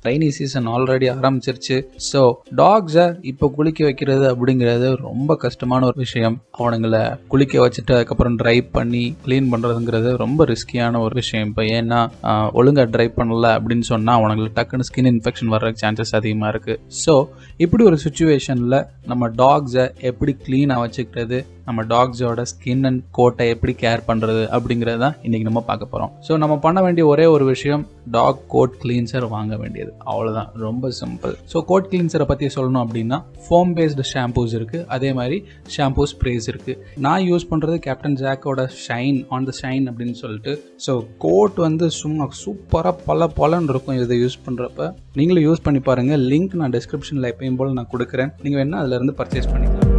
ரைனி season already ஆரம்பிச்சிருச்சு so டாக்ஸை இப்போ குளிக்க வைக்கிறது அப்படிங்கிறது ரொம்ப கஷ்டமான ஒரு விஷயம் அவனுங்களை குளிக்க வச்சுட்டு அதுக்கப்புறம் ட்ரைவ் பண்ணி க்ளீன் பண்ணுறதுங்கிறது ரொம்ப ரிஸ்கியான ஒரு விஷயம் இப்போ ஏன்னா ஆஹ், ஒழுங்கா ட்ரைவ் பண்ணல அப்படின்னு சொன்னால் அவனுங்களுக்கு டக்குன்னு ஸ்கின் இன்ஃபெக்ஷன் வர்ற சான்சஸ் அதிகமாக இருக்குது ஸோ இப்படி ஒரு சுச்சுவேஷனில் நம்ம டாக்ஸை எப்படி க்ளீனாக வச்சுக்கிறது நம்ம டாக்ஸோட ஸ்கின் அண்ட் கோட்டை எப்படி கேர் பண்ணுறது அப்படிங்கிறது தான் இன்றைக்கி நம்ம பார்க்க போகிறோம் ஸோ நம்ம பண்ண வேண்டிய ஒரே ஒரு விஷயம் டாக் கோட் கிளீன்சர் வாங்க வேண்டியது அவ்வளோதான் ரொம்ப சிம்பிள் ஸோ கோட் கிளீன்சரை பற்றி சொல்லணும் அப்படின்னா ஃபோம் பேஸ்டு ஷாம்பூஸ் இருக்குது அதே மாதிரி ஷாம்பூ ஸ்ப்ரேஸ் இருக்குது நான் யூஸ் பண்ணுறது கேப்டன் ஜாக்கோட ஷைன் ஆன் த ஷைன் அப்படின்னு சொல்லிட்டு ஸோ கோட் வந்து சும்மா சூப்பராக பல பலன்னு இருக்கும் இதை யூஸ் பண்ணுறப்ப நீங்களும் யூஸ் பண்ணி பாருங்கள் லிங்க் நான் டிஸ்கிரிப்ஷனில் எப்பயும் போல் நான் கொடுக்குறேன் நீங்கள் வேணால் அதிலேருந்து பர்ச்சேஸ் பண்ணிக்கலாம்